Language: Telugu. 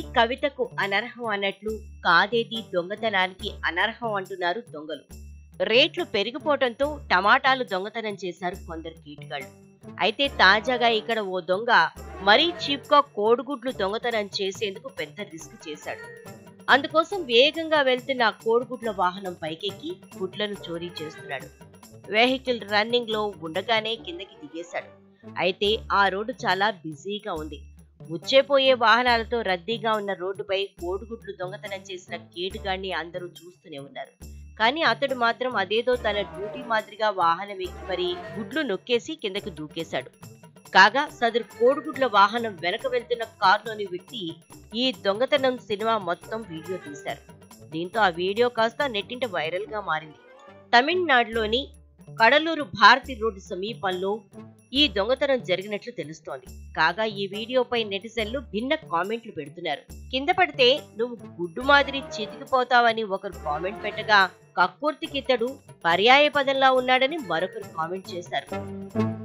కవితకు అనర్హం అన్నట్లు కాదేది దొంగతనానికి అనర్హం అంటున్నారు దొంగలు రేట్లు పెరిగిపోవడంతో టమాటాలు దొంగతనం చేశారు కొందరు కీటకాళ్ళు అయితే తాజాగా ఇక్కడ ఓ దొంగ మరీ చీప్ గా కోడిగుడ్లు దొంగతనం చేసేందుకు పెద్ద రిస్క్ చేశాడు అందుకోసం వేగంగా వెళ్తున్న ఆ కోడిగుడ్ల వాహనం పైకెక్కి గుడ్లను చోరీ చేస్తున్నాడు వెహికల్ రన్నింగ్ లో ఉండగానే కిందకి దిగేశాడు అయితే ఆ రోడ్డు చాలా బిజీగా ఉంది వచ్చేపోయే వాహనాలతో రద్దీగా ఉన్న రోడ్డుపై కోడిగుడ్లు దొంగతనం చేసిన కేటుగాడిని అందరూ చూస్తూనే ఉన్నారు కానీ అతడు మాత్రం అదేదో తన డ్యూటీ మాదిరిగా వాహనం ఎక్కి మరి గుడ్లు నొక్కేసి కిందకి దూకేశాడు కాగా సదరు కోడిగుడ్ల వాహనం వెనక వెళ్తున్న కారులోని వ్యక్తి ఈ దొంగతనం సినిమా మొత్తం వీడియో తీశారు దీంతో ఆ వీడియో కాస్త నెట్టింట వైరల్ గా మారింది తమిళనాడులోని కడలూరు భారతి రోడ్డు సమీపంలో ఈ దొంగతనం జరిగినట్లు తెలుస్తోంది కాగా ఈ వీడియోపై నెటిజన్లు భిన్న కామెంట్లు పెడుతున్నారు కింద పడితే నువ్వు గుడ్డు మాదిరి చితికిపోతావని ఒకరు కామెంట్ పెట్టగా కక్కుర్తికితడు పర్యాయ పదంలా ఉన్నాడని మరొకరు కామెంట్ చేశారు